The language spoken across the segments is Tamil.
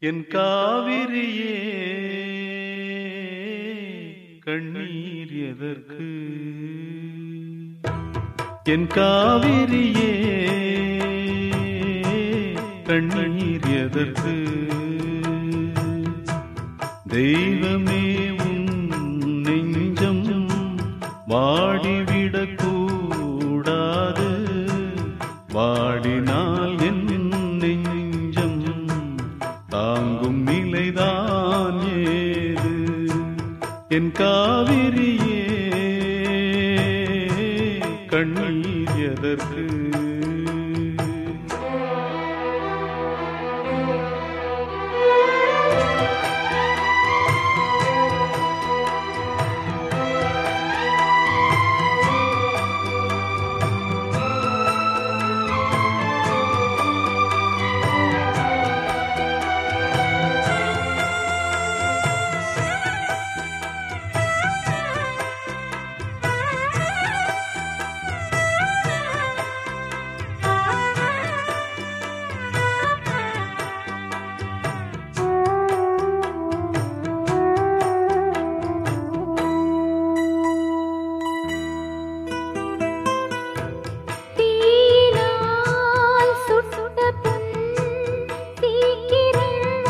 என் காவிரியே கண்ணீர் எதற்கு என் காவிரியே கண்ணீர் எதற்கு தெய்வமே உன் நெஞ்சம் வாடிவிடக் கூடாது வாடினால் என் நெஞ்சம் தாங்கும் நிலைதான் ஏது என் காவிரியே கண்ணீர் எதற்கு தீயினால் சுட்ட புண் சீக்கிரம்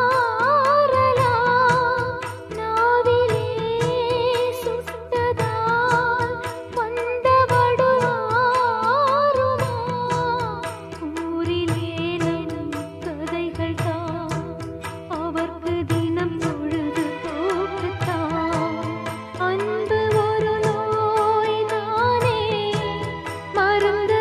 ஆறலாம். நாவிலே சுட்டதால் வந்த வடுவாருமா? ஊரிலே நம் கதைகள் தான் அவர்க்கு தினம் பொழுது போக்குத்தான். அன்பு ஒரு நோய்தானே மருந்து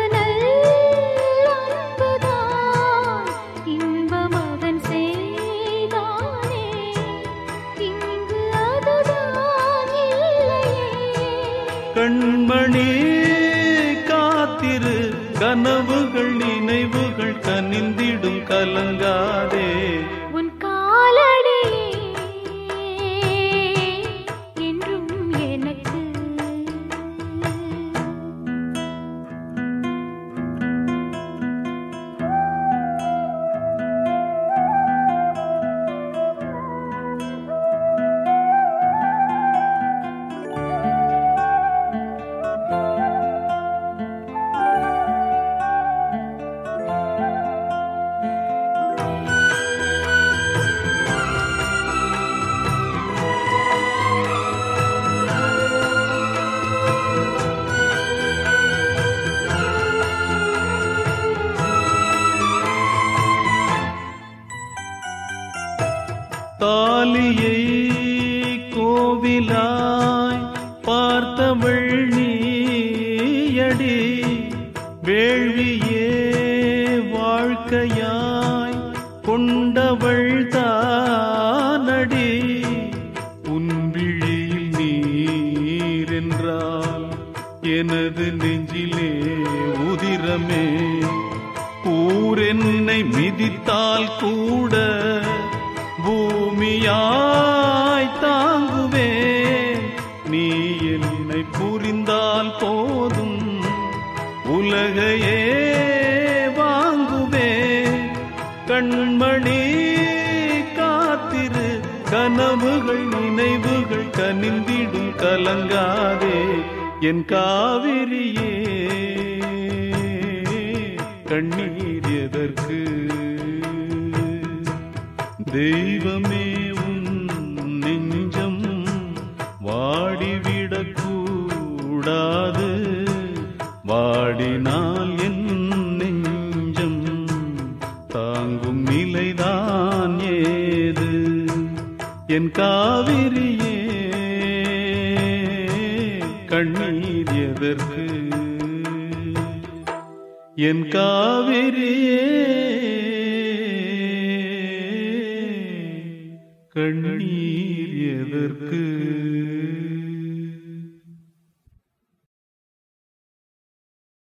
நல்லன்புதான் இன்பம் அதன் செய்தானே இங்கு அதுதான் இல்லையே கண்மணி காத்திரு கனவுகள் நினைவுகள் கனிந்திடும் கலங்காதே உன் காலடியே என்றும் எனக்கு தாலியை கோவிலாய் பார்த்தவள் நீயடி வேள்வியே வாழ்க்கையாய் கொண்டவள் தானடி உன் விழியில் நீர் என்றால் எனது நெஞ்சிலே உதிரமே ஊர் என்னை மிதித்தால் கூட பூமியாய் தாங்குவேன் நீ என்னை புரிந்தால் போதும் உலகையே வாங்குவேன் கண்மணி காத்திரு கனவுகள் நினைவுகள் கனிந்திடும் கலங்காதே என் காவிரியே கண்ணீர் எதற்கு தெய்வமே உன் நெஞ்சம் வாடிவிடக் கூடாது வாடினால் என் நெஞ்சம் தாங்கும் நிலைதான் ஏது என் காவிரியே கண்ணீர் எதற்கு என் காவிரியே கண்ணீர் எதற்கு